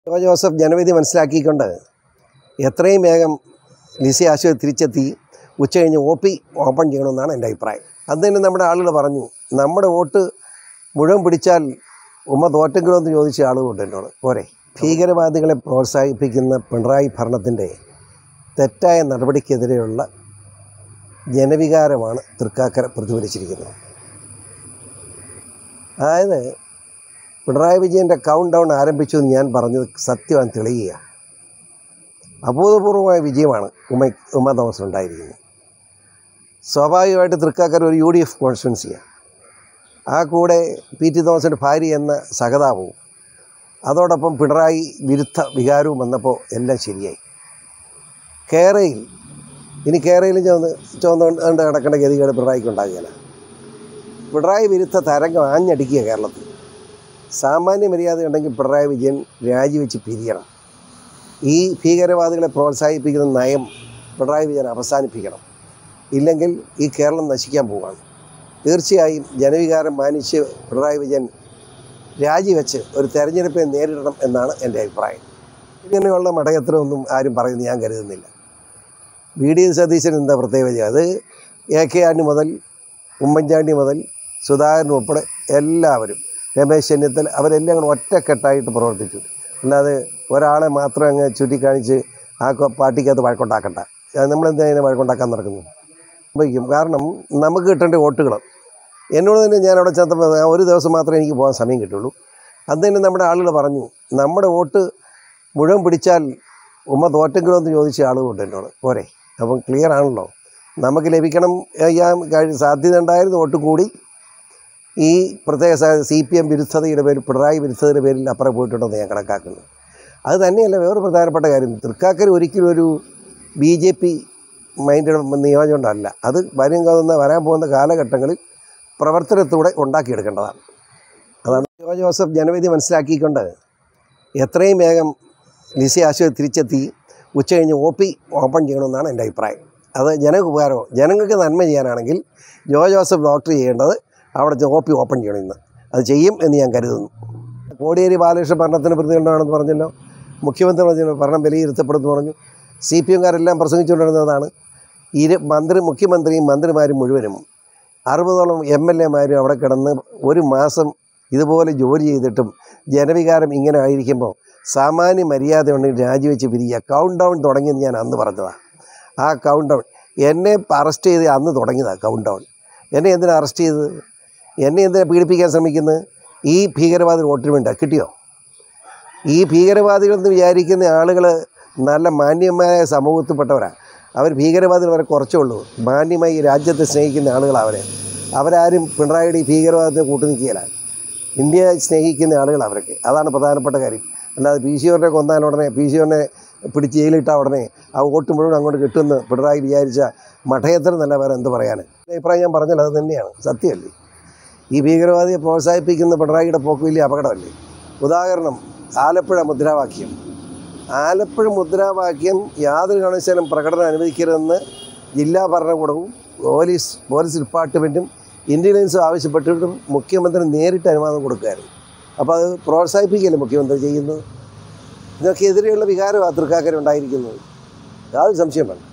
ജോ Joseph ജനവിധി മനസ്സിലാക്കിക്കൊണ്ട് എത്രയും വേഗം ലിസി ആശുപത്രി തിരിച്ചെത്തി ഉച്ച കഴിഞ്ഞ് ഒ പി ഓപ്പൺ ചെയ്യണമെന്നാണ് എൻ്റെ അഭിപ്രായം അന്ന് തന്നെ നമ്മുടെ ആളുകൾ പറഞ്ഞു നമ്മുടെ വോട്ട് മുഴുവൻ പിടിച്ചാൽ ഉമ്മ തോറ്റെങ്കിലോ എന്ന് ചോദിച്ച ആളുകളുണ്ട് എന്നോട് പോരെ ഭീകരവാദികളെ പ്രോത്സാഹിപ്പിക്കുന്ന പിണറായി ഭരണത്തിൻ്റെ തെറ്റായ നടപടിക്കെതിരെയുള്ള ജനവികാരമാണ് തൃക്കാക്കര പ്രതിഫലിച്ചിരിക്കുന്നത് അതായത് പിണറായി വിജയൻ്റെ കൗണ്ട് ഡൗൺ ആരംഭിച്ചു എന്ന് ഞാൻ പറഞ്ഞത് സത്യമാണ് തെളിയുക അഭൂതപൂർവമായ വിജയമാണ് ഉമ്മ ഉമ്മ തോമസ് ഉണ്ടായിരിക്കുന്നത് സ്വാഭാവികമായിട്ട് തൃക്കാക്കര ഒരു യു ഡി എഫ് കോൺസ്റ്റിറ്റ്യൻസിയാണ് ആ കൂടെ പി ടി തോമസിൻ്റെ ഭാര്യ എന്ന സഹതാപവും അതോടൊപ്പം പിണറായി വിരുദ്ധ വികാരവും വന്നപ്പോൾ എല്ലാം ശരിയായി കേരയിൽ ഇനി കേരളയിലും ചുവന്ന് ചുവന്നുകൊണ്ട് കിടക്കേണ്ട ഗതികേട് പിണറായിക്ക് ഉണ്ടാകുകയില്ല പിണറായി വിരുദ്ധ തരംഗം ആഞ്ഞടിക്കുക കേരളത്തിൽ സാമാന്യ മര്യാദ ഉണ്ടെങ്കിൽ പിണറായി വിജയൻ രാജിവെച്ച് പിരിയണം ഈ ഭീകരവാദികളെ പ്രോത്സാഹിപ്പിക്കുന്ന നയം പിണറായി വിജയൻ അവസാനിപ്പിക്കണം ഇല്ലെങ്കിൽ ഈ കേരളം നശിക്കാൻ പോവുകയാണ് തീർച്ചയായും ജനവികാരം മാനിച്ച് പിണറായി വിജയൻ രാജിവെച്ച് ഒരു തെരഞ്ഞെടുപ്പിനെ നേരിടണം എന്നാണ് എൻ്റെ അഭിപ്രായം ഇങ്ങനെയുള്ള മടയത്രമൊന്നും ആരും പറയുന്നത് ഞാൻ കരുതുന്നില്ല വി ഡി സതീശൻ എന്താ പ്രത്യേകത അത് എ കെ ആന്റി മുതൽ ഉമ്മൻചാണ്ടി മുതൽ സുധാകരൻ ഉൾപ്പെടെ എല്ലാവരും രമേശ് ചെന്നിത്തല അവരെല്ലാം കൂടെ ഒറ്റക്കെട്ടായിട്ട് പ്രവർത്തിച്ചു അല്ലാതെ ഒരാളെ മാത്രം അങ്ങ് ചുറ്റിക്കാണിച്ച് ആ കൊ- പാർട്ടിക്കകത്ത് വഴക്കുണ്ടാക്കണ്ട അത് നമ്മളെന്താ അതിനെ വഴക്കുണ്ടാക്കാൻ നടക്കുന്നു സംഭവിക്കും കാരണം നമുക്ക് കിട്ടേണ്ട വോട്ടുകൾ എന്നോട് തന്നെ ഞാൻ അവിടെ ചെന്നപ്പോൾ ആ ഒരു ദിവസം മാത്രമേ എനിക്ക് പോകാൻ സമയം കിട്ടുള്ളൂ അന്ന് തന്നെ നമ്മുടെ ആളുകൾ പറഞ്ഞു നമ്മുടെ വോട്ട് മുഴുവൻ പിടിച്ചാൽ ഉമ്മ തോറ്റെങ്കിലോ എന്ന് ചോദിച്ച ആളുകളുണ്ട് എന്നോട് പോരെ അപ്പം ക്ലിയർ ആണല്ലോ നമുക്ക് ലഭിക്കണം ഞാൻ കഴി- സാധ്യത ഉണ്ടായിരുന്നു വോട്ട് കൂടി ഈ പ്രത്യേക സി പി എം വിരുദ്ധതയുടെ പേരിൽ പിണറായി വിരുദ്ധതയുടെ പേരിൽ അപ്പുറം പോയിട്ടുണ്ടെന്ന് ഞാൻ കണക്കാക്കുന്നു അത് തന്നെയല്ല വേറൊരു പ്രധാനപ്പെട്ട കാര്യം തൃക്കാക്കര ഒരിക്കലും ഒരു ബി ജെ പി മൈൻഡ് നിയോജകമല്ല അത് വരും പോകുന്ന വരാൻ പോകുന്ന കാലഘട്ടങ്ങളിൽ പ്രവർത്തനത്തിലൂടെ ഉണ്ടാക്കിയെടുക്കേണ്ടതാണ് അതാണ് ജോ ജോസഫ് ജനവിധി മനസ്സിലാക്കിക്കൊണ്ട് എത്രയും വേഗം ലിസി ആശുപത്രി തിരിച്ചെത്തി ഉച്ച കഴിഞ്ഞ് ഒ പി ഓപ്പൺ ചെയ്യണമെന്നാണ് എൻ്റെ അഭിപ്രായം അത് ജനങ്ങൾക്ക് ഉപകാരമോ ജനങ്ങൾക്ക് നന്മ ചെയ്യാനാണെങ്കിൽ ജോ ജോസഫ് ഡോക്ടർ ചെയ്യേണ്ടത് അവിടെ ഒ പി ഓപ്പൺ ചെയ്യണം ഇന്ന് അത് ചെയ്യും എന്ന് ഞാൻ കരുതുന്നു കോടിയേരി ബാലകൃഷ്ണ ഭരണത്തിന് പ്രതികരണമാണെന്ന് പറഞ്ഞല്ലോ മുഖ്യമന്ത്രി പറഞ്ഞു ഭരണം വിലയിരുത്തപ്പെടുമെന്ന് പറഞ്ഞു സി പി എംകാരെല്ലാം പ്രസംഗിച്ചുകൊണ്ടിരുന്നതാണ് ഇരു മന്ത്രി മുഖ്യമന്ത്രിയും മന്ത്രിമാരും മുഴുവനും അറുപതോളം എം എൽ എമാരും അവിടെ കിടന്ന് ഒരു മാസം ഇതുപോലെ ജോലി ചെയ്തിട്ടും ജനവികാരം ഇങ്ങനെ ആയിരിക്കുമ്പോൾ സാമാന്യ മര്യാദ ഉണ്ടെങ്കിൽ രാജിവെച്ച് പിരിയുക കൗണ്ട് ഡൗൺ തുടങ്ങിയെന്ന് ഞാൻ അന്ന് പറഞ്ഞതാണ് ആ കൗണ്ട് ഡൗൺ എന്നെ അറസ്റ്റ് ചെയ്ത് അന്ന് തുടങ്ങിയതാണ് കൗണ്ട് ഡൗൺ എന്നെ എന്തിനാ അറസ്റ്റ് ചെയ്തത് എന്നെ എന്തിനാ പീഡിപ്പിക്കാൻ ശ്രമിക്കുന്നത് ഈ ഭീകരവാദി വോട്ടിന് വേണ്ട കിട്ടിയോ ഈ ഭീകരവാദികളെന്ന് വിചാരിക്കുന്ന ആളുകൾ നല്ല മാന്യമായ സമൂഹത്തിൽപ്പെട്ടവരാണ് അവർ ഭീകരവാദികൾ വരെ കുറച്ചേ ഉള്ളൂ മാന്യമായി ഈ രാജ്യത്തെ സ്നേഹിക്കുന്ന ആളുകളാണ് അവരെ അവരാരും പിണറായിയുടെ ഈ ഭീകരവാദത്തെ കൂട്ടു നിൽക്കുകയില്ല ഇന്ത്യ സ്നേഹിക്കുന്ന ആളുകൾ അവരൊക്കെ അതാണ് പ്രധാനപ്പെട്ട കാര്യം അല്ലാതെ പി സി ഓറിനെ കൊന്നാൽ ഉടനെ പി സി ഓറിനെ പിടിച്ച് ജയിലിട്ട ഉടനെ ആ വോട്ട് മുഴുവൻ അങ്ങോട്ട് കിട്ടുമെന്ന് പിണറായി വിചാരിച്ച മഠയത്തിന് നല്ല വേറെ എന്ത് പറയാൻ എൻ്റെ അഭിപ്രായം ഞാൻ പറഞ്ഞല്ലോ അത് തന്നെയാണ് സത്യമല്ലേ ഈ ഭീകരവാദിയെ പ്രോത്സാഹിപ്പിക്കുന്ന പിണറായിയുടെ പോക്ക് വലിയ അപകടമല്ലേ ഉദാഹരണം ആലപ്പുഴ മുദ്രാവാക്യം ആലപ്പുഴ മുദ്രാവാക്യം യാതൊരു കാരണവശാലും പ്രകടനം അനുവദിക്കരുതെന്ന് ജില്ലാ ഭരണകൂടവും പോലീസ് പോലീസ് ഡിപ്പാർട്ട്മെൻറ്റും ഇൻ്റലിജൻസും ആവശ്യപ്പെട്ടിട്ടും മുഖ്യമന്ത്രി നേരിട്ട് അനുവാദം കൊടുക്കുകയായിരുന്നു അപ്പോൾ അത് പ്രോത്സാഹിപ്പിക്കുകയല്ലേ മുഖ്യമന്ത്രി ചെയ്യുന്നത് ഇതിനൊക്കെ എതിരെയുള്ള വികാരം തൃക്കാക്കര ഉണ്ടായിരിക്കുന്നത് യാതൊരു സംശയം വേണ്ട